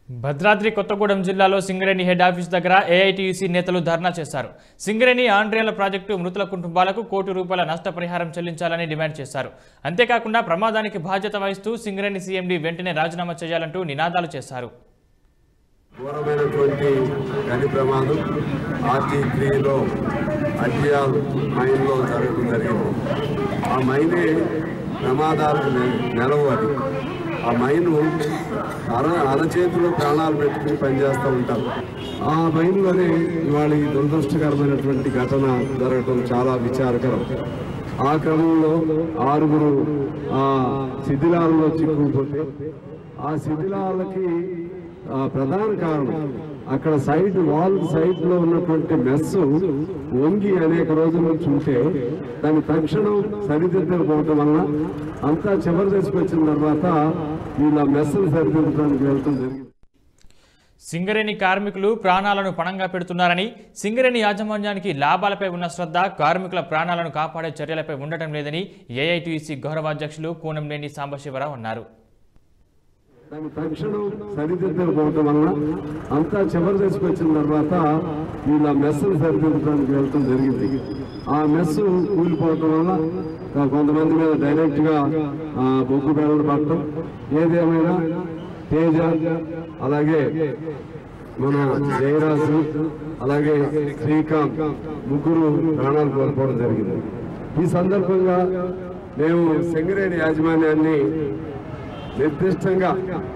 భద్రాద్రి కొత్తగూడెం జిల్లాలో Singareni head office దగ్గర AITUC నేతలు ధర్నా చేశారు సింగరేణి ఆండ్రేల ప్రాజెక్టు మృతుల కుటుంబాలకు కోటి రూపాయల నష్టపరిహారం చెల్లించాలని డిమాండ్ చేశారు అంతేకాకుండా ప్రమాదానికి బాధ్యత వహిస్తూ సింగరేణి సీఎండీ వెంటనే రాజీనామా చేయాలంటూ నినాదాలు చేశారు ఘోరమైనటువంటి గని ప్రమాదం ఆర్టీ త్రీలో అడ్యాల్ మైన్లో జరగడం జరిగింది ఆ మైనే ప్రమాదాలకు నె- నెలవు అది ఆ మైను అర అరచేతిలో ప్రాణాలు పెట్టుకుని పనిచేస్తూ ఉంటారు ఆ మైన్లోనే ఇవాళ ఈ దురదృష్టకరమైనటువంటి ఘటన జరగడం చాలా విచారకరం ఆ క్రమంలో ఆరుగురు ఆ శిథిలాలలో చిక్కుకుపోతే ఆ శిథిలాలకి ఆ ప్రధాన కారణం అక్కడ సైడ్ వాల్ సైడ్ లో ఉన్నటువంటి మెస్ వంగి అనేక రోజుల నుంచి ఉంటే దాన్ని తక్షణం సరిదిద్దకపోవటం వలన అంతా చివరి దశకు వచ్చిన తర్వాత వీళ్ళ మెస్సులు సరిదిద్దడానికి వెళ్తాం జరిగింది సింగరేణి కార్మికులు ప్రాణాలను పణంగా పెడుతున్నారని సింగరేణి యాజమాన్యానికి లాభాలపై ఉన్న శ్రద్ధ కార్మికుల ప్రాణాలను కాపాడే చర్యలపై ఉండటం లేదని ఏఐటీసీ గౌరవాధ్యక్షులు కూనంనేని సాంబశివరావు అన్నారు దాన్ని తక్షణం సరిదిద్దకపోవటం వలన అంతా చివరి దశకు వచ్చిన తర్వాత వీళ్ళ మెస్సులు సరిదిద్దడానికి వెళ్తాం జరిగింది ఆ మెస్సు కూలిపోవటం వల్ల ఆ కొంతమంది మీద డైరెక్ట్ గా ఆ, బొగ్గు బెల్లలు పట్టడం ఏదేమైనా తేజ అలాగే మన జయరాజు అలాగే శ్రీకాంత్ ముగ్గురు ప్రాణాలు కోల్పోవడం జరిగింది ఈ సందర్భంగా మేము సింగరేణి యాజమాన్యాన్ని నిర్దిష్టంగా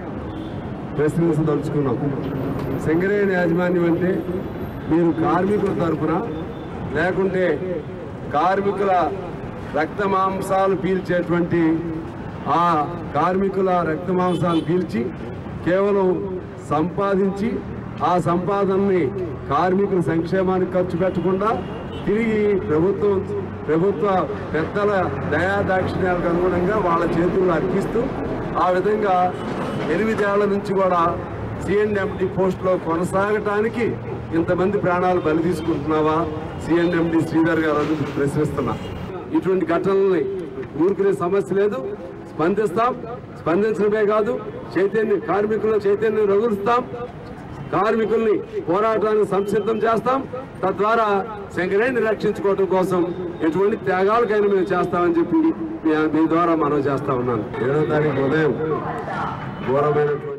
ప్రశ్నించదలుచుకున్నాం సింగరేణి యాజమాన్యం అంటే మీరు కార్మికుల తరఫున లేకుంటే కార్మికుల రక్త మాంసాలు పీల్చేటువంటి ఆ కార్మికుల రక్త మాంసాలు పీల్చి కేవలం సంపాదించి ఆ సంపాదనని కార్మికుల సంక్షేమానికి ఖర్చు పెట్టకుండా తిరిగి ప్రభుత్వం ప్రభుత్వ పెద్దల దయా దాక్షిణ్యాలకు అనుగుణంగా వాళ్ళ చేతుల్లో అర్పిస్తూ ఆ విధంగా ఎనిమిదేళ్ల నుంచి కూడా సిఎన్ఎండి పోస్టులో కొనసాగటానికి ఇంతమంది ప్రాణాలు బలి తీసుకుంటున్నావా సిఎన్ఎండి శ్రీధర్ గారు అని ప్రశ్నిస్తున్నా ఇటువంటి ఘటనల్ని ఊరుకునే సమస్య లేదు స్పందిస్తాం స్పందించడమే కాదు చైతన్య కార్మికుల చైతన్యం రగులుస్తాం కార్మికుల్ని పోరాటానికి సంసిద్ధం చేస్తాం తద్వారా శంకరేణి రక్షించుకోవడం కోసం ఎటువంటి త్యాగాలకైనా మేము చేస్తామని చెప్పి మీ- మీ ద్వారా మనం చేస్తా ఉన్నాను ఏడో తారీఖు ఉదయం ఘోరమైనటువంటి